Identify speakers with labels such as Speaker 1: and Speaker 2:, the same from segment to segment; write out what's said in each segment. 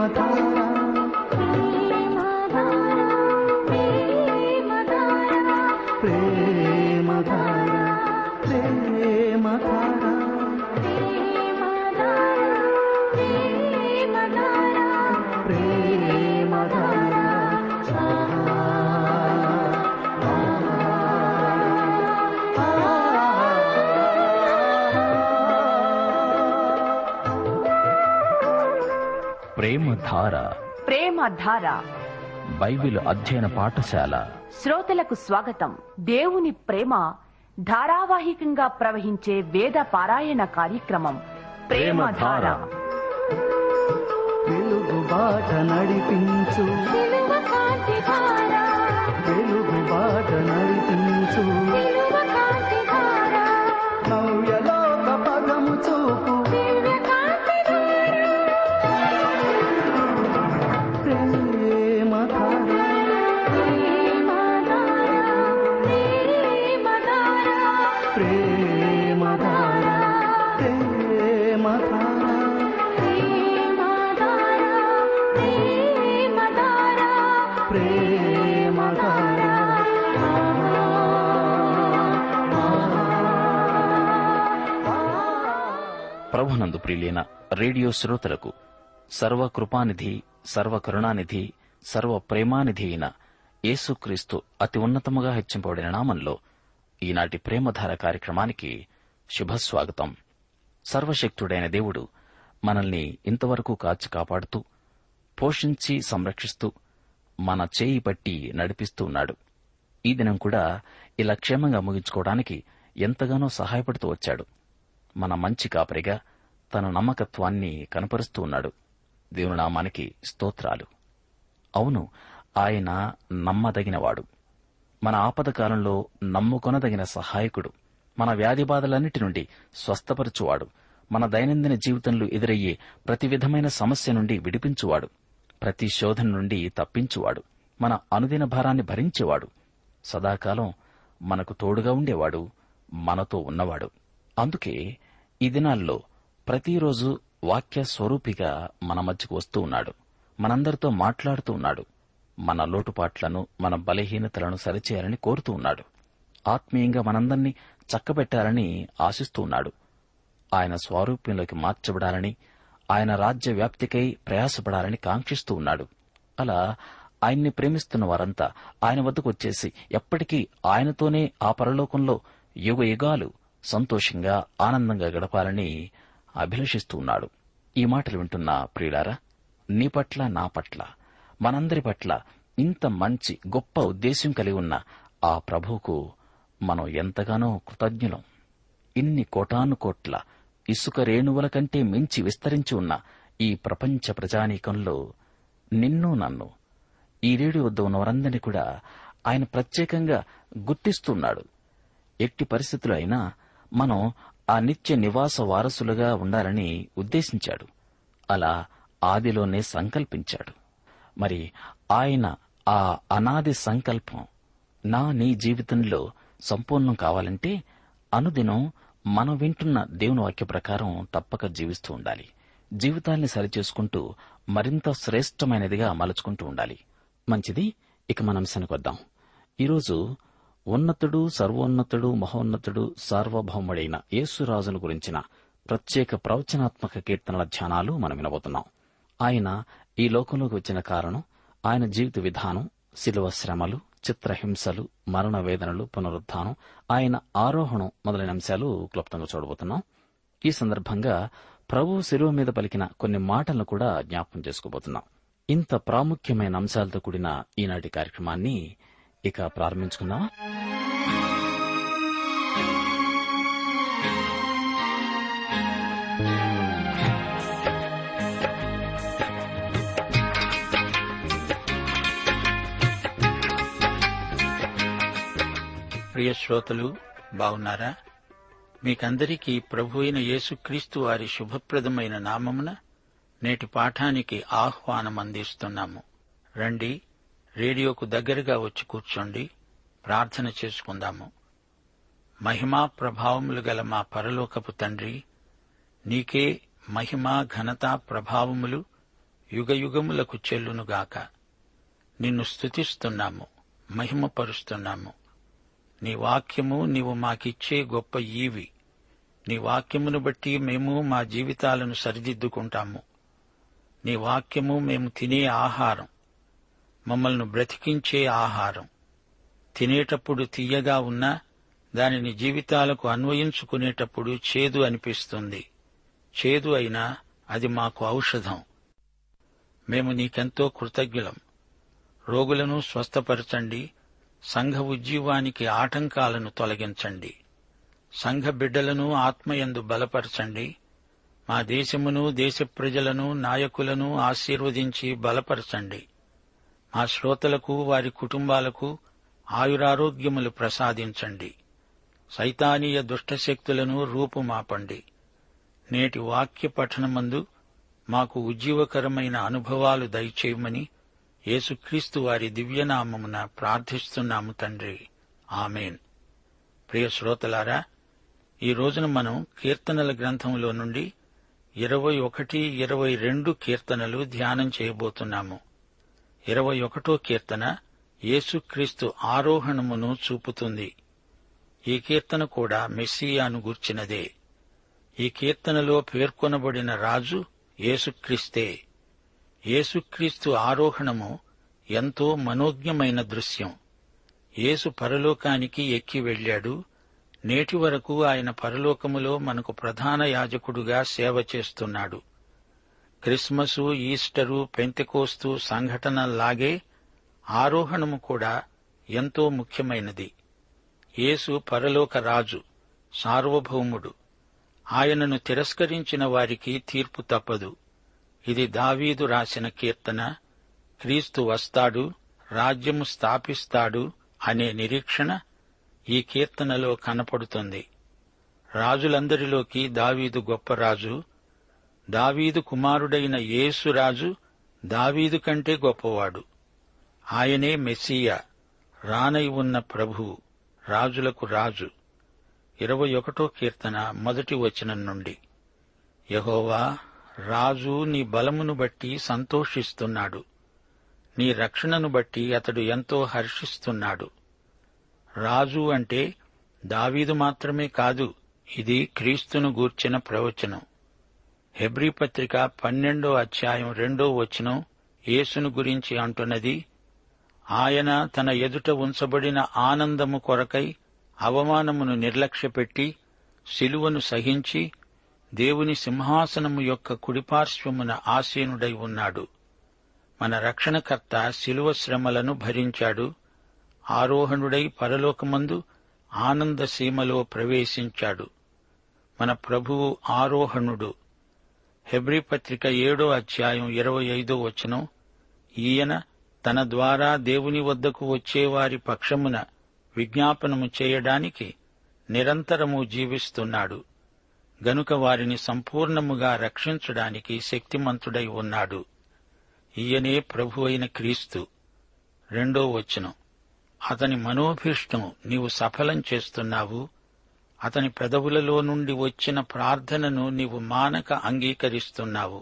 Speaker 1: ప్రేమధార
Speaker 2: ప్రేమధార
Speaker 1: Bible అధ్యయన పాఠశాల
Speaker 2: శ్రోతలకు స్వాగతం దేవుని ప్రేమ ధారావాహికంగా ప్రవహించే వేద పారాయణ కార్యక్రమం ప్రేమధార
Speaker 3: వెలుగు బాట నడిపించు వెలుగు బాట నడిపించు నవ్యలోక పదము చూపు ప్రేమ ప్రేమ ప్రేమ ప్రేమ
Speaker 1: ప్రభునందు ప్రియులైన రేడియో శ్రోతలకు సర్వ కృపానిధి సర్వ కరుణానిధి సర్వ ప్రేమానిధి అయిన యేసుక్రీస్తు అతి ఉన్నతముగా హెచ్చింపబడిన నామంలో ఈనాటి ప్రేమధార కార్యక్రమానికి శుభస్వాగతం సర్వశక్తుడైన దేవుడు మనల్ని ఇంతవరకు కాచి కాపాడుతూ పోషించి సంరక్షిస్తూ మన చేయి పట్టి నడిపిస్తూ ఉన్నాడు ఈ దినం కూడా ఇలా క్షేమంగా ముగించుకోవడానికి ఎంతగానో సహాయపడుతూ వచ్చాడు మన మంచి కాపరిగా తన నమ్మకత్వాన్ని కనపరుస్తూ ఉన్నాడు దేవుని నామానికి స్తోత్రాలు అవును ఆయన నమ్మదగినవాడు మన ఆపద కాలంలో నమ్ముకొనదగిన సహాయకుడు మన వ్యాధి బాధలన్నిటి నుండి స్వస్థపరచువాడు మన దైనందిన జీవితంలో ఎదురయ్యే ప్రతి విధమైన సమస్య నుండి విడిపించువాడు ప్రతి శోధన నుండి తప్పించువాడు మన అనుదిన భారాన్ని భరించేవాడు సదాకాలం మనకు తోడుగా ఉండేవాడు మనతో ఉన్నవాడు అందుకే ఈ దినాల్లో ప్రతిరోజు వాక్య స్వరూపిగా మన మధ్యకు వస్తూ ఉన్నాడు మనందరితో మాట్లాడుతూ ఉన్నాడు మన లోటుపాట్లను మన బలహీనతలను సరిచేయాలని కోరుతూ ఉన్నాడు ఆత్మీయంగా మనందరినీ చక్కబెట్టాలని ఆశిస్తూ ఉన్నాడు ఆయన స్వారూప్యంలోకి మార్చబడాలని ఆయన రాజ్య వ్యాప్తికై ప్రయాసపడాలని కాంక్షిస్తూ ఉన్నాడు అలా ఆయన్ని ప్రేమిస్తున్న వారంతా ఆయన వద్దకు వచ్చేసి ఎప్పటికీ ఆయనతోనే ఆ పరలోకంలో యుగ యుగాలు సంతోషంగా ఆనందంగా గడపాలని అభిలషిస్తూ ఉన్నాడు ఈ మాటలు వింటున్న ప్రియులారా నీ పట్ల నా పట్ల మనందరి పట్ల ఇంత మంచి గొప్ప ఉద్దేశ్యం కలిగి ఉన్న ఆ ప్రభువుకు మనం ఎంతగానో కృతజ్ఞులం ఇన్ని కోటాను కోట్ల ఇసుక రేణువుల కంటే మించి విస్తరించి ఉన్న ఈ ప్రపంచ ప్రజానీకంలో నిన్ను నన్ను ఈ రేడియో వద్ద ఉన్న వారందరినీ కూడా ఆయన ప్రత్యేకంగా గుర్తిస్తున్నాడు ఎట్టి పరిస్థితులు అయినా మనం ఆ నిత్య నివాస వారసులుగా ఉండాలని ఉద్దేశించాడు అలా ఆదిలోనే సంకల్పించాడు మరి ఆయన ఆ అనాది సంకల్పం నా నీ జీవితంలో సంపూర్ణం కావాలంటే అనుదినం మనం వింటున్న దేవుని వాక్య ప్రకారం తప్పక జీవిస్తూ ఉండాలి జీవితాల్ని సరిచేసుకుంటూ మరింత శ్రేష్టమైనదిగా మలుచుకుంటూ ఉండాలి మంచిది ఇక మన అంశానికి వద్దాం ఈరోజు ఉన్నతుడు సర్వోన్నతుడు మహోన్నతుడు సార్వభౌముడైన యేసురాజును గురించిన ప్రత్యేక ప్రవచనాత్మక కీర్తనల ధ్యానాలు మనం వినబోతున్నాం ఆయన ఈ లోకంలోకి వచ్చిన కారణం ఆయన జీవిత విధానం శిలువ శ్రమలు చిత్రహింసలు మరణ వేదనలు పునరుద్ధానం ఆయన ఆరోహణం మొదలైన అంశాలు క్లుప్తంగా చూడబోతున్నాం ఈ సందర్భంగా ప్రభు శిలువ మీద పలికిన కొన్ని మాటలను కూడా జ్ఞాపకం చేసుకోబోతున్నాం ఇంత ప్రాముఖ్యమైన అంశాలతో కూడిన ఈనాటి కార్యక్రమాన్ని ఇక ప్రారంభించుకుందామా
Speaker 4: ప్రియ శ్రోతలు బాగున్నారా మీకందరికీ ప్రభు అయిన యేసుక్రీస్తు వారి శుభప్రదమైన నామమున నేటి పాఠానికి ఆహ్వానం అందిస్తున్నాము రండి రేడియోకు దగ్గరగా వచ్చి కూర్చోండి ప్రార్థన చేసుకుందాము మహిమా ప్రభావములు గల మా పరలోకపు తండ్రి నీకే మహిమా ఘనత ప్రభావములు యుగయుగములకు చెల్లునుగాక నిన్ను స్తుతిస్తున్నాము మహిమపరుస్తున్నాము నీ వాక్యము నీవు మాకిచ్చే గొప్ప ఈవి నీ వాక్యమును బట్టి మేము మా జీవితాలను సరిదిద్దుకుంటాము నీ వాక్యము మేము తినే ఆహారం మమ్మల్ని బ్రతికించే ఆహారం తినేటప్పుడు తీయగా ఉన్నా దానిని జీవితాలకు అన్వయించుకునేటప్పుడు చేదు అనిపిస్తుంది చేదు అయినా అది మాకు ఔషధం మేము నీకెంతో కృతజ్ఞులం రోగులను స్వస్థపరచండి సంఘ ఉజ్జీవానికి ఆటంకాలను తొలగించండి సంఘ బిడ్డలను ఆత్మయందు బలపరచండి మా దేశమును దేశ ప్రజలను నాయకులను ఆశీర్వదించి బలపరచండి మా శ్రోతలకు వారి కుటుంబాలకు ఆయురారోగ్యములు ప్రసాదించండి సైతానీయ దుష్టశక్తులను రూపుమాపండి నేటి వాక్య పఠనమందు మాకు ఉజ్జీవకరమైన అనుభవాలు దయచేయమని యేసుక్రీస్తు వారి దివ్యనామమున ప్రార్థిస్తున్నాము తండ్రి ఆమెన్ ప్రియ శ్రోతలారా ఈ రోజున మనం కీర్తనల గ్రంథంలో నుండి ఇరవై ఒకటి ఇరవై రెండు కీర్తనలు ధ్యానం చేయబోతున్నాము ఇరవై ఒకటో కీర్తన యేసుక్రీస్తు ఆరోహణమును చూపుతుంది ఈ కీర్తన కూడా మెస్సియాను గూర్చినదే ఈ కీర్తనలో పేర్కొనబడిన రాజు యేసుక్రీస్తే యేసుక్రీస్తు ఆరోహణము ఎంతో మనోజ్ఞమైన దృశ్యం యేసు పరలోకానికి ఎక్కి వెళ్లాడు నేటి వరకు ఆయన పరలోకములో మనకు ప్రధాన యాజకుడుగా సేవ చేస్తున్నాడు క్రిస్మసు ఈస్టరు పెంతెకోస్తు సంఘటనల్లాగే ఆరోహణము కూడా ఎంతో ముఖ్యమైనది యేసు పరలోక రాజు సార్వభౌముడు ఆయనను తిరస్కరించిన వారికి తీర్పు తప్పదు ఇది దావీదు రాసిన కీర్తన క్రీస్తు వస్తాడు రాజ్యము స్థాపిస్తాడు అనే నిరీక్షణ ఈ కీర్తనలో కనపడుతుంది రాజులందరిలోకి దావీదు గొప్ప రాజు దావీదు కుమారుడైన యేసు రాజు దావీదు కంటే గొప్పవాడు ఆయనే మెస్సియా రానై ఉన్న ప్రభువు రాజులకు రాజు ఇరవై ఒకటో కీర్తన మొదటి వచనం నుండి యహోవా రాజు నీ బలమును బట్టి సంతోషిస్తున్నాడు నీ రక్షణను బట్టి అతడు ఎంతో హర్షిస్తున్నాడు రాజు అంటే దావీదు మాత్రమే కాదు ఇది క్రీస్తును గూర్చిన ప్రవచనం హెబ్రీ పత్రిక పన్నెండో అధ్యాయం రెండో వచనం యేసును గురించి అంటున్నది ఆయన తన ఎదుట ఉంచబడిన ఆనందము కొరకై అవమానమును నిర్లక్ష్యపెట్టి శిలువను సహించి దేవుని సింహాసనము యొక్క కుడిపార్శ్వమున ఆసీనుడై ఉన్నాడు మన రక్షణకర్త శిలువ శ్రమలను భరించాడు ఆరోహణుడై పరలోకమందు ఆనంద సీమలో ప్రవేశించాడు మన ప్రభువు ఆరోహణుడు హెబ్రీ పత్రిక ఏడో అధ్యాయం ఇరవై ఐదో వచనం ఈయన తన ద్వారా దేవుని వద్దకు వచ్చేవారి పక్షమున విజ్ఞాపనము చేయడానికి నిరంతరము జీవిస్తున్నాడు గనుక వారిని సంపూర్ణముగా రక్షించడానికి శక్తిమంతుడై ఉన్నాడు ఈయనే ప్రభు అయిన క్రీస్తు రెండో వచనం అతని మనోభీష్టం నీవు సఫలం చేస్తున్నావు అతని పెదవులలో నుండి వచ్చిన ప్రార్థనను నీవు మానక అంగీకరిస్తున్నావు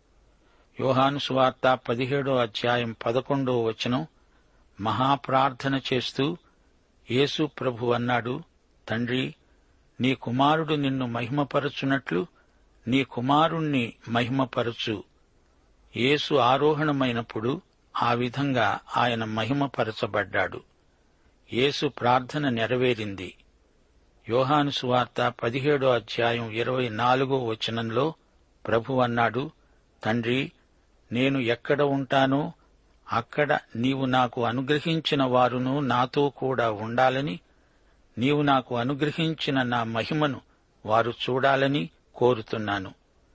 Speaker 4: యోహాను సువార్త పదిహేడో అధ్యాయం పదకొండో వచనం మహాప్రార్థన చేస్తూ యేసు ప్రభు అన్నాడు తండ్రి నీ కుమారుడు నిన్ను మహిమపరచునట్లు నీ కుమారుణ్ణి మహిమపరచు యేసు ఆరోహణమైనప్పుడు ఆ విధంగా ఆయన మహిమపరచబడ్డాడు యేసు ప్రార్థన నెరవేరింది యోహాను సువార్త పదిహేడో అధ్యాయం ఇరవై నాలుగో వచనంలో ప్రభు అన్నాడు తండ్రి నేను ఎక్కడ ఉంటానో అక్కడ నీవు నాకు అనుగ్రహించిన వారును నాతో కూడా ఉండాలని నీవు నాకు అనుగ్రహించిన నా మహిమను వారు చూడాలని కోరుతున్నాను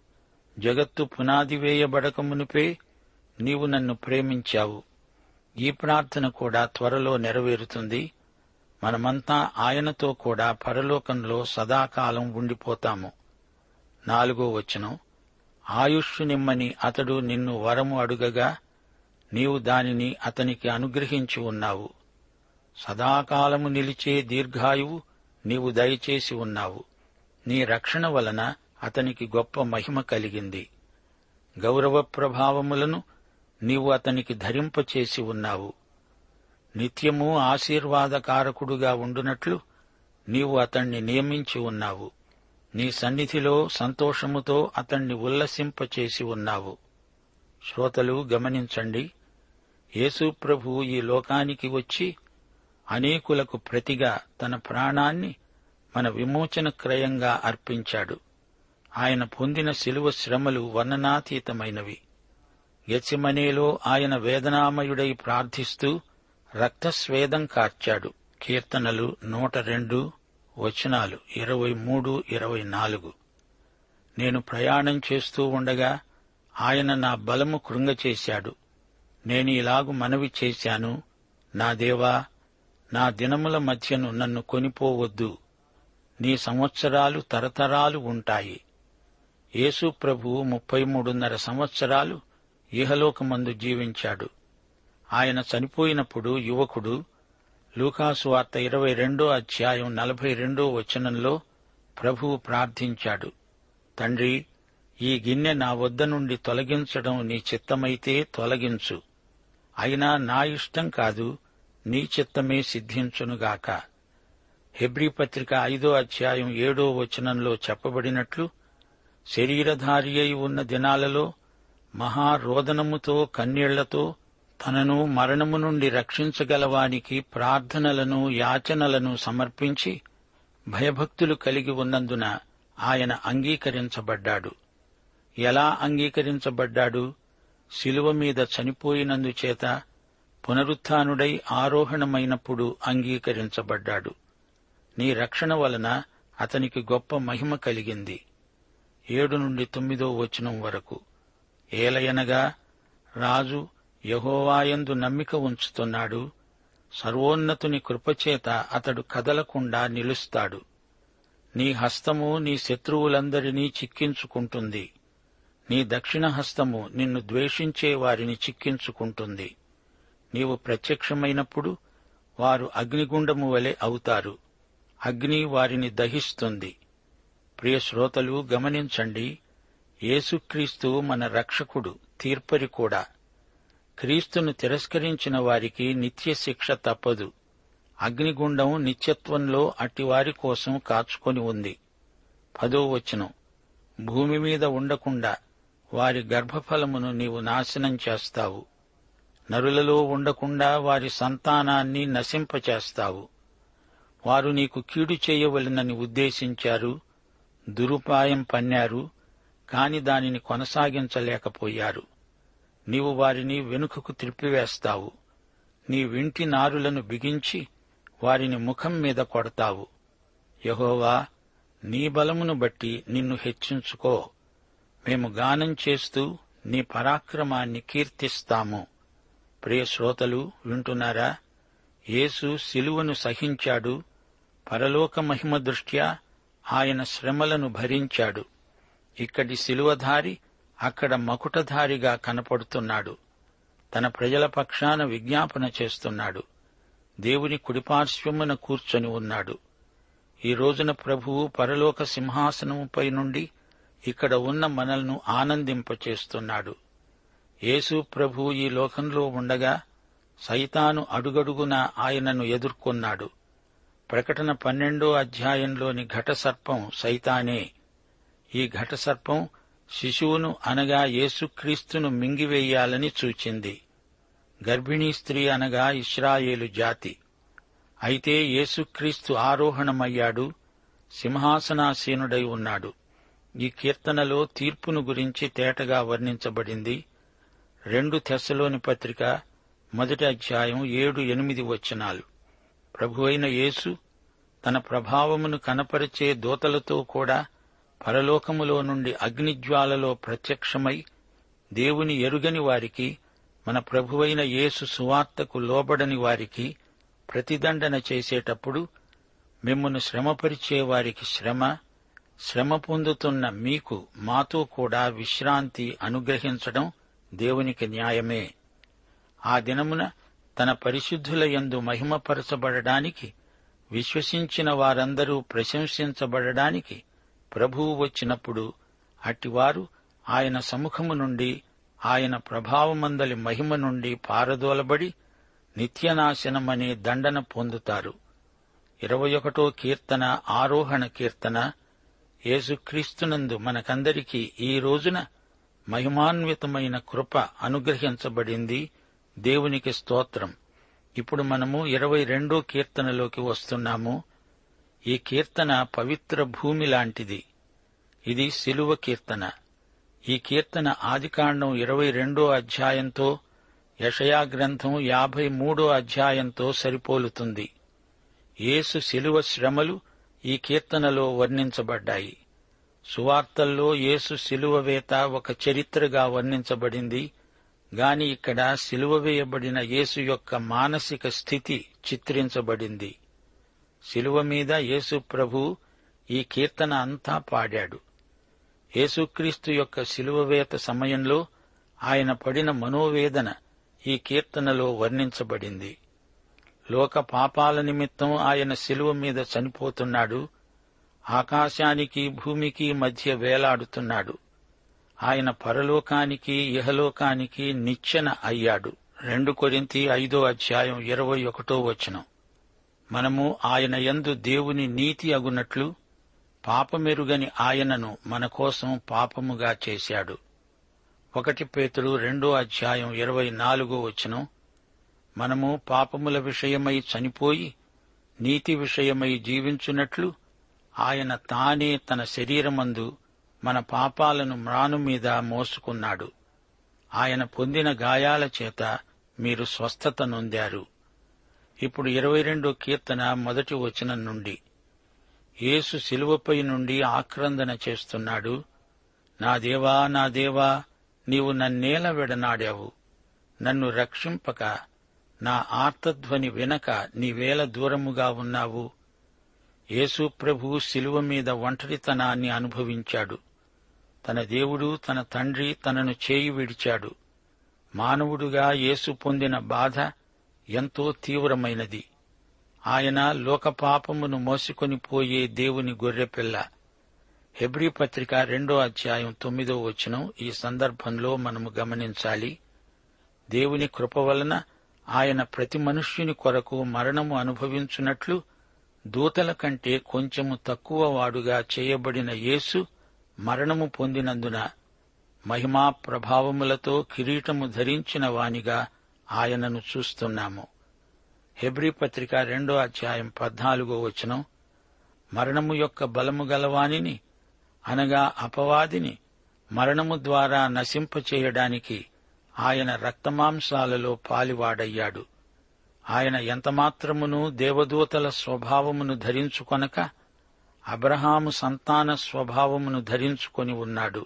Speaker 4: జగత్తు పునాది వేయబడక మునిపే నీవు నన్ను ప్రేమించావు ఈ ప్రార్థన కూడా త్వరలో నెరవేరుతుంది మనమంతా ఆయనతో కూడా పరలోకంలో సదాకాలం ఉండిపోతాము నాలుగో వచనం ఆయుష్ నిమ్మని అతడు నిన్ను వరము అడుగగా నీవు దానిని అతనికి అనుగ్రహించి ఉన్నావు సదాకాలము నిలిచే దీర్ఘాయువు నీవు దయచేసి ఉన్నావు నీ రక్షణ వలన అతనికి గొప్ప మహిమ కలిగింది గౌరవ ప్రభావములను నీవు అతనికి ధరింపచేసి ఉన్నావు నిత్యము ఆశీర్వాదకారకుడుగా ఉండునట్లు నీవు అతణ్ణి నియమించి ఉన్నావు నీ సన్నిధిలో సంతోషముతో అతణ్ణి ఉల్లసింపచేసి ఉన్నావు శ్రోతలు గమనించండి యేసు ప్రభు ఈ లోకానికి వచ్చి అనేకులకు ప్రతిగా తన ప్రాణాన్ని మన విమోచన క్రయంగా అర్పించాడు ఆయన పొందిన శిలువ శ్రమలు వర్ణనాతీతమైనవి గెచ్చిమనేలో ఆయన వేదనామయుడై ప్రార్థిస్తూ రక్తస్వేదం కార్చాడు కీర్తనలు నూట రెండు వచనాలు ఇరవై మూడు ఇరవై నాలుగు నేను ప్రయాణం చేస్తూ ఉండగా ఆయన నా బలము కృంగచేశాడు నేను ఇలాగు మనవి చేశాను నా దేవా నా దినముల మధ్యను నన్ను కొనిపోవద్దు నీ సంవత్సరాలు తరతరాలు ఉంటాయి యేసు ప్రభు ముప్పై మూడున్నర సంవత్సరాలు ఇహలోకమందు జీవించాడు ఆయన చనిపోయినప్పుడు యువకుడు లూకాసు వార్త ఇరవై రెండో అధ్యాయం నలభై రెండో వచనంలో ప్రభువు ప్రార్థించాడు తండ్రి ఈ గిన్నె నా వద్ద నుండి తొలగించడం నీ చిత్తమైతే తొలగించు అయినా నా ఇష్టం కాదు నీ చిత్తమే సిద్ధించునుగాక హెబ్రీ పత్రిక ఐదో అధ్యాయం ఏడో వచనంలో చెప్పబడినట్లు శరీరధారి అయి ఉన్న దినాలలో మహారోదనముతో కన్నీళ్లతో తనను మరణము నుండి రక్షించగలవానికి ప్రార్థనలను యాచనలను సమర్పించి భయభక్తులు కలిగి ఉన్నందున ఆయన అంగీకరించబడ్డాడు ఎలా అంగీకరించబడ్డాడు శిలువ మీద చనిపోయినందుచేత పునరుత్నుడై ఆరోహణమైనప్పుడు అంగీకరించబడ్డాడు నీ రక్షణ వలన అతనికి గొప్ప మహిమ కలిగింది ఏడు నుండి తొమ్మిదో వచనం వరకు ఏలయనగా రాజు యహోవాయందు నమ్మిక ఉంచుతున్నాడు సర్వోన్నతుని కృపచేత అతడు కదలకుండా నిలుస్తాడు నీ హస్తము నీ శత్రువులందరినీ చిక్కించుకుంటుంది నీ దక్షిణ హస్తము నిన్ను ద్వేషించే వారిని చిక్కించుకుంటుంది నీవు ప్రత్యక్షమైనప్పుడు వారు అగ్నిగుండము వలె అవుతారు అగ్ని వారిని దహిస్తుంది ప్రియ శ్రోతలు గమనించండి యేసుక్రీస్తు మన రక్షకుడు తీర్పరి కూడా క్రీస్తును తిరస్కరించిన వారికి నిత్య శిక్ష తప్పదు అగ్నిగుండం నిత్యత్వంలో అట్టివారి కోసం కాచుకొని ఉంది పదో వచనం భూమి మీద ఉండకుండా వారి గర్భఫలమును నీవు నాశనం చేస్తావు నరులలో ఉండకుండా వారి సంతానాన్ని నశింపచేస్తావు వారు నీకు కీడు చేయవలనని ఉద్దేశించారు దురుపాయం పన్నారు కాని దానిని కొనసాగించలేకపోయారు నీవు వారిని వెనుకకు త్రిప్పివేస్తావు నీ వింటి నారులను బిగించి వారిని ముఖం మీద కొడతావు యహోవా నీ బలమును బట్టి నిన్ను హెచ్చించుకో మేము గానం చేస్తూ నీ పరాక్రమాన్ని కీర్తిస్తాము ప్రియ శ్రోతలు వింటున్నారా యేసు శిలువను సహించాడు పరలోక మహిమ దృష్ట్యా ఆయన శ్రమలను భరించాడు ఇక్కడి శిలువధారి అక్కడ మకుటధారిగా కనపడుతున్నాడు తన ప్రజల పక్షాన విజ్ఞాపన చేస్తున్నాడు దేవుని కుడిపార్శ్వమున కూర్చొని ఉన్నాడు ఈ రోజున ప్రభువు పరలోక సింహాసనముపై నుండి ఇక్కడ ఉన్న మనల్ని ఆనందింపచేస్తున్నాడు యేసు ప్రభు ఈ లోకంలో ఉండగా సైతాను అడుగడుగున ఆయనను ఎదుర్కొన్నాడు ప్రకటన పన్నెండో అధ్యాయంలోని ఘటసర్పం సైతానే ఈ ఘటసర్పం శిశువును అనగా యేసుక్రీస్తును మింగివేయాలని చూచింది గర్భిణీ స్త్రీ అనగా ఇస్రాయేలు జాతి అయితే యేసుక్రీస్తు ఆరోహణమయ్యాడు సింహాసనాసీనుడై ఉన్నాడు ఈ కీర్తనలో తీర్పును గురించి తేటగా వర్ణించబడింది రెండు తెస్సలోని పత్రిక మొదటి అధ్యాయం ఏడు ఎనిమిది వచనాలు ప్రభువైన యేసు తన ప్రభావమును కనపరిచే దూతలతో కూడా పరలోకములో నుండి అగ్నిజ్వాలలో ప్రత్యక్షమై దేవుని ఎరుగని వారికి మన ప్రభువైన యేసు సువార్తకు లోబడని వారికి ప్రతిదండన చేసేటప్పుడు మిమ్మను శ్రమపరిచే వారికి శ్రమ శ్రమ పొందుతున్న మీకు మాతో కూడా విశ్రాంతి అనుగ్రహించడం దేవునికి న్యాయమే ఆ దినమున తన పరిశుద్ధుల యందు మహిమపరచబడడానికి విశ్వసించిన వారందరూ ప్రశంసించబడడానికి ప్రభువు వచ్చినప్పుడు అట్టివారు ఆయన సముఖము నుండి ఆయన ప్రభావమందలి మహిమ నుండి పారదోలబడి నిత్యనాశనమనే దండన పొందుతారు ఇరవై ఒకటో కీర్తన ఆరోహణ కీర్తన యేసుక్రీస్తునందు మనకందరికీ ఈ రోజున మహిమాన్వితమైన కృప అనుగ్రహించబడింది దేవునికి స్తోత్రం ఇప్పుడు మనము ఇరవై రెండో కీర్తనలోకి వస్తున్నాము ఈ కీర్తన పవిత్ర భూమి లాంటిది ఇది శిలువ కీర్తన ఈ కీర్తన ఆదికాండం ఇరవై రెండో అధ్యాయంతో యషయా గ్రంథం యాభై మూడో అధ్యాయంతో సరిపోలుతుంది యేసు శిలువ శ్రమలు ఈ కీర్తనలో వర్ణించబడ్డాయి సువార్తల్లో యేసు శిలువ వేత ఒక చరిత్రగా వర్ణించబడింది గాని ఇక్కడ శిలువ వేయబడిన యేసు యొక్క మానసిక స్థితి చిత్రించబడింది శిలువ మీద యేసు ప్రభు ఈ కీర్తన అంతా పాడాడు యేసుక్రీస్తు యొక్క శిలువవేత సమయంలో ఆయన పడిన మనోవేదన ఈ కీర్తనలో వర్ణించబడింది లోక పాపాల నిమిత్తం ఆయన శిలువ మీద చనిపోతున్నాడు ఆకాశానికి భూమికి మధ్య వేలాడుతున్నాడు ఆయన పరలోకానికి ఇహలోకానికి నిచ్చెన అయ్యాడు రెండు కొరింతి ఐదో అధ్యాయం ఇరవై ఒకటో వచనం మనము ఆయన యందు దేవుని నీతి అగునట్లు పాపమెరుగని ఆయనను మన కోసం పాపముగా చేశాడు ఒకటి పేతుడు రెండో అధ్యాయం ఇరవై నాలుగో వచనం మనము పాపముల విషయమై చనిపోయి నీతి విషయమై జీవించున్నట్లు ఆయన తానే తన శరీరమందు మన పాపాలను మ్రాను మీద మోసుకున్నాడు ఆయన పొందిన గాయాల చేత మీరు స్వస్థత నొందారు ఇప్పుడు ఇరవై రెండో కీర్తన మొదటి వచనం నుండి యేసు శిలువపై నుండి ఆక్రందన చేస్తున్నాడు నా దేవా నా దేవా నీవు నన్నేల విడనాడావు నన్ను రక్షింపక నా ఆర్తధ్వని వినక నీవేల దూరముగా ఉన్నావు యేసు ప్రభు శిలువ మీద ఒంటరితనాన్ని అనుభవించాడు తన దేవుడు తన తండ్రి తనను చేయి విడిచాడు మానవుడుగా యేసు పొందిన బాధ ఎంతో తీవ్రమైనది ఆయన లోకపాపమును మోసుకొని పోయే దేవుని గొర్రెపిల్ల హెబ్రీ పత్రిక రెండో అధ్యాయం తొమ్మిదో వచనం ఈ సందర్భంలో మనము గమనించాలి దేవుని కృప వలన ఆయన ప్రతి మనుష్యుని కొరకు మరణము అనుభవించున్నట్లు దూతల కంటే కొంచెము తక్కువ వాడుగా చేయబడిన యేసు మరణము పొందినందున మహిమా ప్రభావములతో కిరీటము ధరించిన వానిగా ఆయనను చూస్తున్నాము హెబ్రీ పత్రిక రెండో అధ్యాయం పద్నాలుగో వచనం మరణము యొక్క బలము గలవానిని అనగా అపవాదిని మరణము ద్వారా నశింపచేయడానికి ఆయన రక్తమాంసాలలో పాలివాడయ్యాడు ఆయన ఎంతమాత్రమును దేవదూతల స్వభావమును ధరించుకొనక అబ్రహాము సంతాన స్వభావమును ధరించుకొని ఉన్నాడు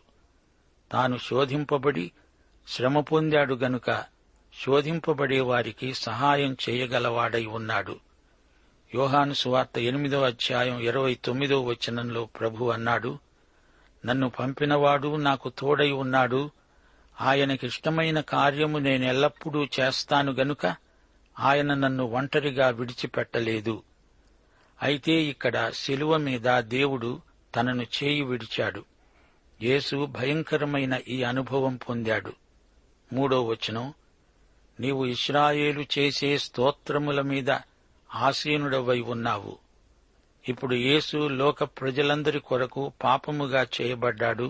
Speaker 4: తాను శోధింపబడి శ్రమ పొందాడు గనుక శోధింపబడే వారికి సహాయం చేయగలవాడై ఉన్నాడు యోహాను సువార్త ఎనిమిదో అధ్యాయం ఇరవై తొమ్మిదో వచనంలో ప్రభు అన్నాడు నన్ను పంపినవాడు నాకు తోడై ఉన్నాడు ఆయనకిష్టమైన కార్యము నేనెల్లప్పుడూ చేస్తాను గనుక ఆయన నన్ను ఒంటరిగా విడిచిపెట్టలేదు అయితే ఇక్కడ శిలువ మీద దేవుడు తనను చేయి విడిచాడు యేసు భయంకరమైన ఈ అనుభవం పొందాడు మూడో వచనం నీవు ఇస్రాయేలు చేసే స్తోత్రముల మీద ఆసీనుడవై ఉన్నావు ఇప్పుడు యేసు లోక ప్రజలందరి కొరకు పాపముగా చేయబడ్డాడు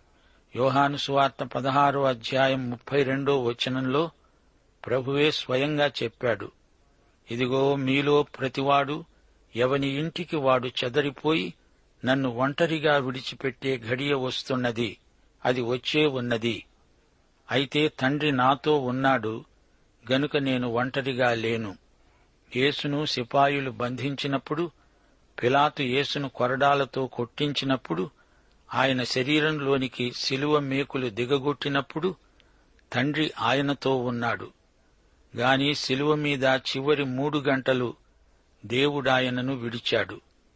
Speaker 4: యోహాను సువార్త పదహారో అధ్యాయం ముప్పై రెండో వచనంలో ప్రభువే స్వయంగా చెప్పాడు ఇదిగో మీలో ప్రతివాడు ఎవని ఇంటికి వాడు చెదరిపోయి నన్ను ఒంటరిగా విడిచిపెట్టే ఘడియ వస్తున్నది అది వచ్చే ఉన్నది అయితే తండ్రి నాతో ఉన్నాడు గనుక నేను ఒంటరిగా లేను యేసును సిపాయులు బంధించినప్పుడు పిలాతు యేసును కొరడాలతో కొట్టించినప్పుడు ఆయన శరీరంలోనికి శిలువ మేకులు దిగగొట్టినప్పుడు తండ్రి ఆయనతో ఉన్నాడు గాని శిలువ మీద చివరి మూడు గంటలు దేవుడాయనను విడిచాడు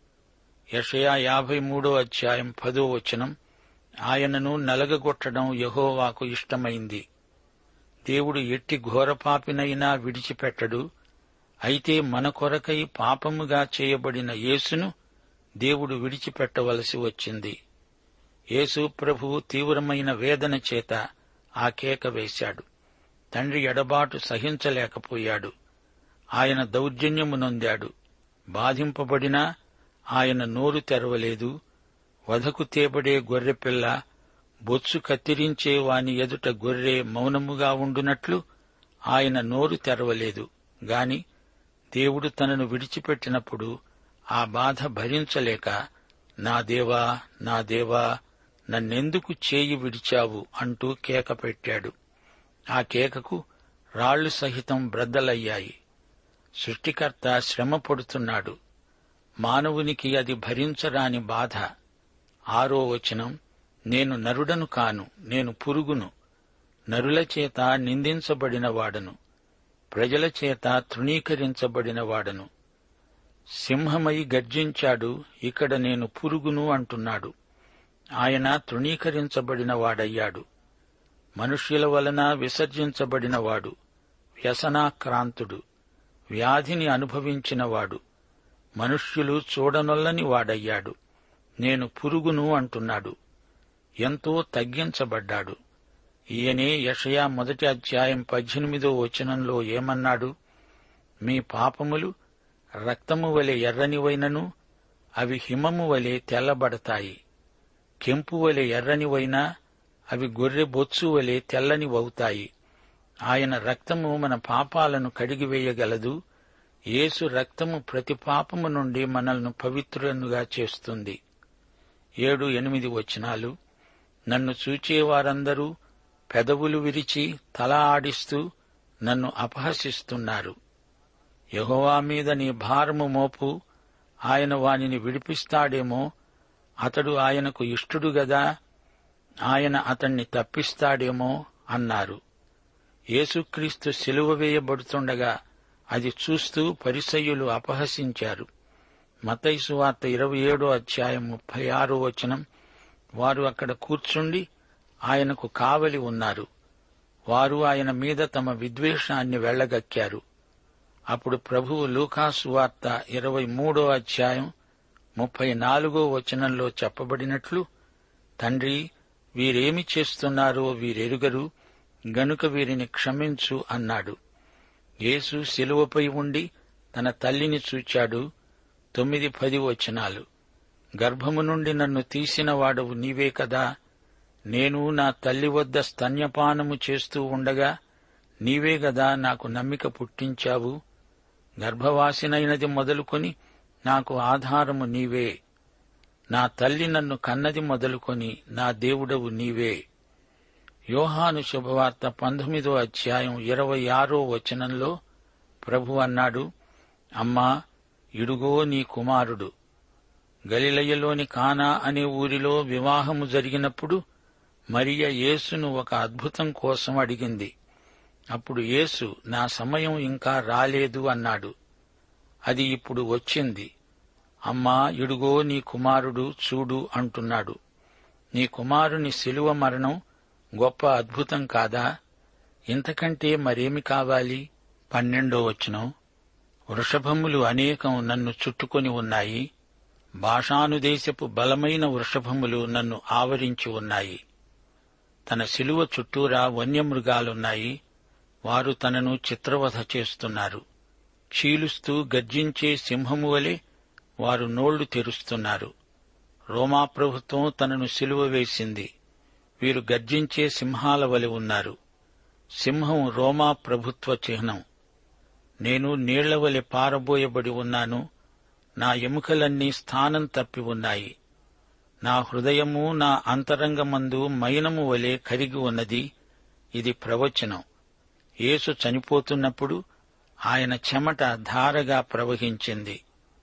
Speaker 4: యషయా యాభై మూడో అధ్యాయం పదో వచనం ఆయనను నలగగొట్టడం యహోవాకు ఇష్టమైంది దేవుడు ఎట్టి ఘోరపాపినైనా విడిచిపెట్టడు అయితే మన కొరకై పాపముగా చేయబడిన యేసును దేవుడు విడిచిపెట్టవలసి వచ్చింది యేసు ప్రభు తీవ్రమైన వేదన చేత ఆ కేక వేశాడు తండ్రి ఎడబాటు సహించలేకపోయాడు ఆయన దౌర్జన్యము నొందాడు బాధింపబడినా ఆయన నోరు తెరవలేదు వధకు తేబడే గొర్రెపిల్ల బొత్సు కత్తిరించే వాని ఎదుట గొర్రె మౌనముగా ఉండునట్లు ఆయన నోరు తెరవలేదు గాని దేవుడు తనను విడిచిపెట్టినప్పుడు ఆ బాధ భరించలేక నా దేవా నా దేవా నన్నెందుకు చేయి విడిచావు అంటూ కేక పెట్టాడు ఆ కేకకు రాళ్లు సహితం బ్రద్దలయ్యాయి సృష్టికర్త శ్రమ పడుతున్నాడు మానవునికి అది భరించరాని బాధ ఆరో వచనం నేను నరుడను కాను నేను పురుగును నరుల చేత నిందించబడినవాడను ప్రజల చేత తృణీకరించబడినవాడను సింహమై గర్జించాడు ఇక్కడ నేను పురుగును అంటున్నాడు ఆయన తృణీకరించబడినవాడయ్యాడు మనుష్యుల వలన విసర్జించబడినవాడు వ్యసనాక్రాంతుడు వ్యాధిని అనుభవించినవాడు మనుష్యులు చూడనొల్లని వాడయ్యాడు నేను పురుగును అంటున్నాడు ఎంతో తగ్గించబడ్డాడు ఈయనే యషయా మొదటి అధ్యాయం పద్దెనిమిదో వచనంలో ఏమన్నాడు మీ పాపములు రక్తము వలె ఎర్రనివైనను అవి హిమము వలె తెల్లబడతాయి కెంపు వలె ఎర్రనివైనా అవి గొర్రె బొత్సు వలె తెల్లనివవుతాయి ఆయన రక్తము మన పాపాలను కడిగివేయగలదు యేసు రక్తము ప్రతి పాపము నుండి మనల్ని పవిత్రులనుగా చేస్తుంది ఏడు ఎనిమిది వచనాలు నన్ను చూచేవారందరూ పెదవులు విరిచి తల ఆడిస్తూ నన్ను అపహసిస్తున్నారు యహోవా మీద నీ భారము మోపు ఆయన వానిని విడిపిస్తాడేమో అతడు ఆయనకు ఇష్టుడు గదా ఆయన అతణ్ణి తప్పిస్తాడేమో అన్నారు యేసుక్రీస్తు సిలువ వేయబడుతుండగా అది చూస్తూ పరిసయ్యులు అపహసించారు మతైసు వార్త ఇరవై ఏడో అధ్యాయం ముప్పై ఆరో వచనం వారు అక్కడ కూర్చుండి ఆయనకు కావలి ఉన్నారు వారు ఆయన మీద తమ విద్వేషాన్ని వెళ్లగక్కారు అప్పుడు ప్రభువు లూకాసు వార్త ఇరవై మూడో అధ్యాయం ముప్పై నాలుగో వచనంలో చెప్పబడినట్లు తండ్రి వీరేమి చేస్తున్నారో వీరెరుగరు గనుక వీరిని క్షమించు అన్నాడు యేసు శిలువపై ఉండి తన తల్లిని చూచాడు తొమ్మిది పది వచనాలు గర్భము నుండి నన్ను తీసిన వాడవు నీవే కదా నేను నా తల్లి వద్ద స్తన్యపానము చేస్తూ ఉండగా నీవే గదా నాకు నమ్మిక పుట్టించావు గర్భవాసినైనది మొదలుకొని నాకు ఆధారము నీవే నా తల్లి నన్ను కన్నది మొదలుకొని నా దేవుడవు నీవే యోహాను శుభవార్త పంతొమ్మిదో అధ్యాయం ఇరవై ఆరో వచనంలో ప్రభు అన్నాడు అమ్మా ఇడుగో నీ కుమారుడు గలిలయ్యలోని కానా అనే ఊరిలో వివాహము జరిగినప్పుడు మరియ యేసును ఒక అద్భుతం కోసం అడిగింది అప్పుడు యేసు నా సమయం ఇంకా రాలేదు అన్నాడు అది ఇప్పుడు వచ్చింది అమ్మా ఇడుగో నీ కుమారుడు చూడు అంటున్నాడు నీ కుమారుని శిలువ మరణం గొప్ప అద్భుతం కాదా ఇంతకంటే మరేమి కావాలి పన్నెండో వచనం వృషభములు అనేకం నన్ను చుట్టుకొని ఉన్నాయి భాషానుదేశపు బలమైన వృషభములు నన్ను ఆవరించి ఉన్నాయి తన శిలువ చుట్టూరా వన్యమృగాలున్నాయి వారు తనను చిత్రవధ చేస్తున్నారు చీలుస్తూ గర్జించే సింహము వలె వారు నోళ్లు తెరుస్తున్నారు రోమా ప్రభుత్వం తనను సిలువ వేసింది వీరు గర్జించే సింహాల వలె ఉన్నారు సింహం రోమా ప్రభుత్వ చిహ్నం నేను నీళ్ల వలె పారబోయబడి ఉన్నాను నా ఎముకలన్నీ స్థానం తప్పి ఉన్నాయి నా హృదయము నా అంతరంగమందు మైనము వలె కరిగి ఉన్నది ఇది ప్రవచనం యేసు చనిపోతున్నప్పుడు ఆయన చెమట ధారగా ప్రవహించింది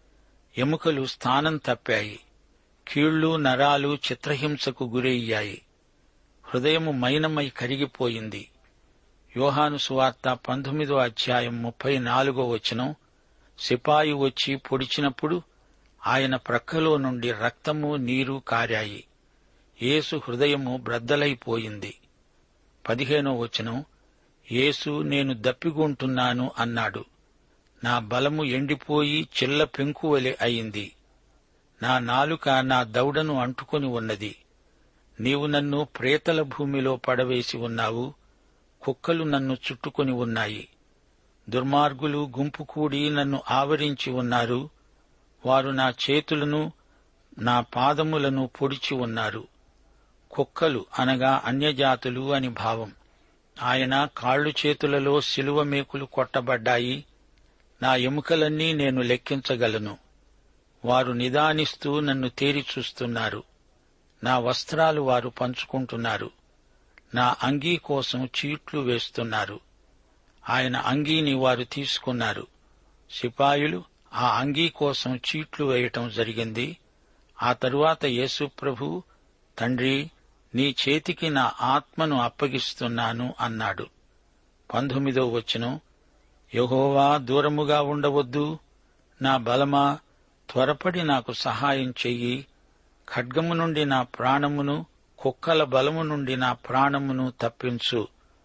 Speaker 4: ఎముకలు స్థానం తప్పాయి కీళ్లు నరాలు చిత్రహింసకు గురయ్యాయి హృదయము మైనమై కరిగిపోయింది యోహాను సువార్త పంతొమ్మిదో అధ్యాయం ముప్పై నాలుగో వచనం సిపాయి వచ్చి పొడిచినప్పుడు ఆయన ప్రక్కలో నుండి రక్తము నీరు కారాయి యేసు హృదయము బ్రద్దలైపోయింది పదిహేనో వచనం యేసు నేను దప్పిగొంటున్నాను అన్నాడు నా బలము ఎండిపోయి చిల్ల పెంకువలె అయింది నా నాలుక నా దౌడను అంటుకొని ఉన్నది నీవు నన్ను ప్రేతల భూమిలో పడవేసి ఉన్నావు కుక్కలు నన్ను చుట్టుకొని ఉన్నాయి దుర్మార్గులు గుంపు కూడి నన్ను ఆవరించి ఉన్నారు వారు నా చేతులను నా పాదములను పొడిచి ఉన్నారు కుక్కలు అనగా అన్యజాతులు అని భావం ఆయన కాళ్ళు చేతులలో శిలువ మేకులు కొట్టబడ్డాయి నా ఎముకలన్నీ నేను లెక్కించగలను వారు నిదానిస్తూ నన్ను తేరి చూస్తున్నారు నా వస్త్రాలు వారు పంచుకుంటున్నారు నా అంగీ కోసం చీట్లు వేస్తున్నారు ఆయన అంగీని వారు తీసుకున్నారు సిపాయులు ఆ అంగీ కోసం చీట్లు వేయటం జరిగింది ఆ తరువాత యేసు ప్రభు తండ్రి నీ చేతికి నా ఆత్మను అప్పగిస్తున్నాను అన్నాడు పంతొమ్మిదో వచనం యహోవా దూరముగా ఉండవద్దు నా బలమా త్వరపడి నాకు సహాయం చెయ్యి ఖడ్గము నుండి నా ప్రాణమును కుక్కల బలము నుండి నా ప్రాణమును తప్పించు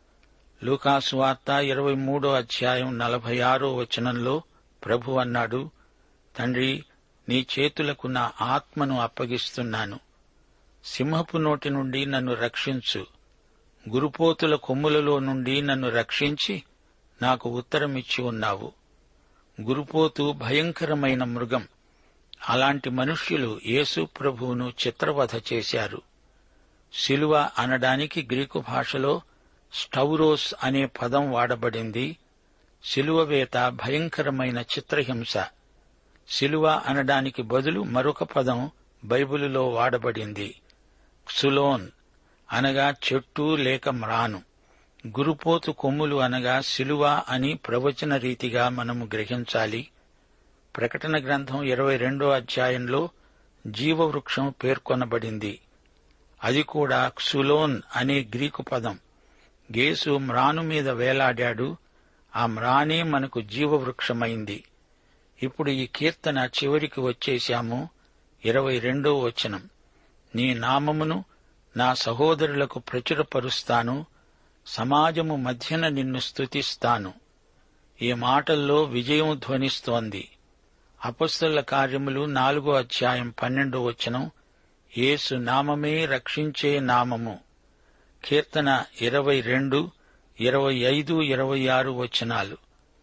Speaker 4: లూకాసు వార్త ఇరవై మూడో అధ్యాయం నలభై ఆరో వచనంలో ప్రభు అన్నాడు తండ్రి నీ చేతులకు నా ఆత్మను అప్పగిస్తున్నాను సింహపు నోటి నుండి నన్ను రక్షించు గురుపోతుల కొమ్ములలో నుండి నన్ను రక్షించి నాకు ఉత్తరమిచ్చి ఉన్నావు గురుపోతు భయంకరమైన మృగం అలాంటి మనుష్యులు యేసు ప్రభువును చిత్రవధ చేశారు శిలువ అనడానికి గ్రీకు భాషలో స్టౌరోస్ అనే పదం వాడబడింది శిలువవేత భయంకరమైన చిత్రహింస శిలువ అనడానికి బదులు మరొక పదం బైబిలులో వాడబడింది క్సులోన్ అనగా చెట్టు లేక మ్రాను గురుపోతు కొమ్ములు అనగా శిలువ అని ప్రవచన రీతిగా మనము గ్రహించాలి ప్రకటన గ్రంథం ఇరవై రెండో అధ్యాయంలో జీవవృక్షం పేర్కొనబడింది అది కూడా క్సులోన్ అనే గ్రీకు పదం గేసు మ్రాను మీద వేలాడాడు ఆ మ్రానే మనకు జీవవృక్షమైంది ఇప్పుడు ఈ కీర్తన చివరికి వచ్చేశాము ఇరవై రెండో వచనం నీ నామమును నా సహోదరులకు ప్రచురపరుస్తాను సమాజము మధ్యన నిన్ను స్తుతిస్తాను ఈ మాటల్లో విజయం ధ్వనిస్తోంది అపస్తుల కార్యములు నాలుగో అధ్యాయం పన్నెండో వచనం యేసు నామమే రక్షించే నామము కీర్తన ఇరవై రెండు ఇరవై ఐదు ఇరవై ఆరు వచనాలు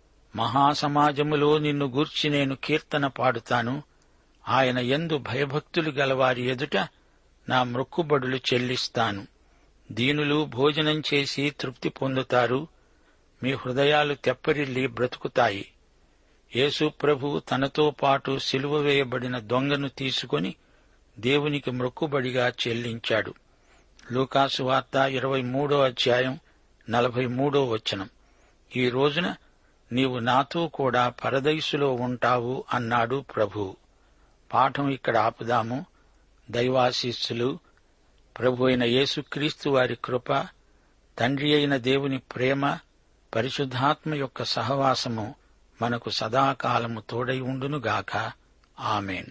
Speaker 4: మహాసమాజములో నిన్ను గూర్చి నేను కీర్తన పాడుతాను ఆయన ఎందు భయభక్తులు గలవారి ఎదుట నా మ్రొక్కుబడులు చెల్లిస్తాను దీనులు భోజనం చేసి తృప్తి పొందుతారు మీ హృదయాలు తెప్పరిల్లి బ్రతుకుతాయి యేసు ప్రభు తనతో పాటు సిలువ వేయబడిన దొంగను తీసుకుని దేవునికి మ్రొక్కుబడిగా చెల్లించాడు లూకాసు వార్త ఇరవై మూడో అధ్యాయం నలభై మూడో వచనం ఈ రోజున నీవు నాతో కూడా పరదైసులో ఉంటావు అన్నాడు ప్రభు పాఠం ఇక్కడ ఆపుదాము దైవాశీస్సులు ప్రభు అయిన యేసుక్రీస్తు వారి కృప తండ్రి అయిన దేవుని ప్రేమ పరిశుద్ధాత్మ యొక్క సహవాసము మనకు సదాకాలము తోడై ఉండునుగాక ఆమెన్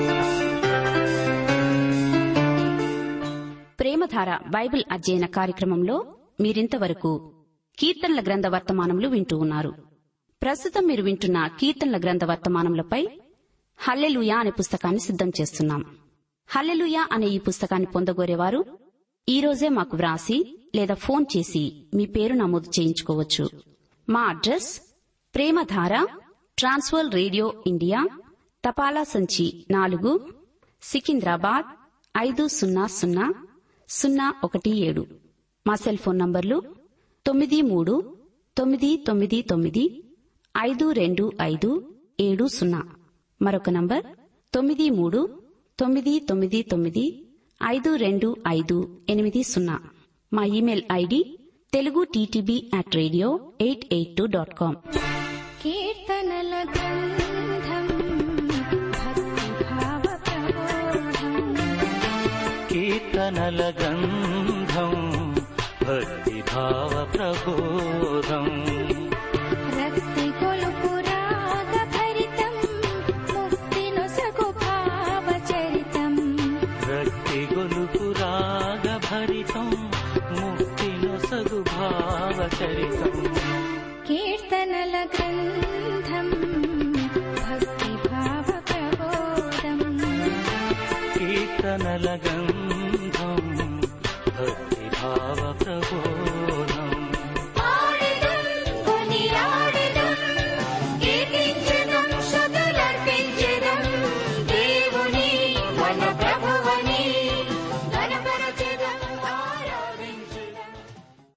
Speaker 5: ప్రేమధార బైబిల్ అధ్యయన కార్యక్రమంలో మీరింతవరకు కీర్తనల గ్రంథ వర్తమానములు వింటూ ఉన్నారు ప్రస్తుతం మీరు వింటున్న కీర్తనల గ్రంథ వర్తమానములపై హల్లెలూయా అనే పుస్తకాన్ని సిద్ధం చేస్తున్నాం హల్లెలూయా అనే ఈ పుస్తకాన్ని పొందగోరేవారు ఈ రోజే మాకు వ్రాసి లేదా ఫోన్ చేసి మీ పేరు నమోదు చేయించుకోవచ్చు మా address Premadhara trans world radio India తపాలా సంచి నాలుగు సికింద్రాబాద్ ఐదు సున్నా సున్నా సున్నా ఒకటి ఏడు మా సెల్ ఫోన్ నంబర్లు తొమ్మిది మూడు తొమ్మిది తొమ్మిది తొమ్మిది ఐదు రెండు ఐదు ఏడు సున్నా మరొక నంబర్ తొమ్మిది మూడు తొమ్మిది తొమ్మిది తొమ్మిది ఐదు రెండు ఐదు ఎనిమిది సున్నా మా email ID Telugu TTB at radio eight eight two dot com
Speaker 6: కీర్తనల గ్రంథం భక్తిభావ ప్రబోధం
Speaker 3: కీర్తనల గంధం భక్తిభావ ప్రబోధం
Speaker 6: రక్తి కొలుపు రాగ భరితం ముక్తి నొసగు భావ చరితం
Speaker 3: రక్తి గొలుపు రాగ భరితం ముక్తి నొసగు భావ చరితం
Speaker 6: కీర్తనల గ్రంథం భక్తిభావ ప్రబోధం
Speaker 3: కీర్తనల గంధం భక్తిభావ ప్రబోధం
Speaker 6: పాడెదం కొనియాడెదం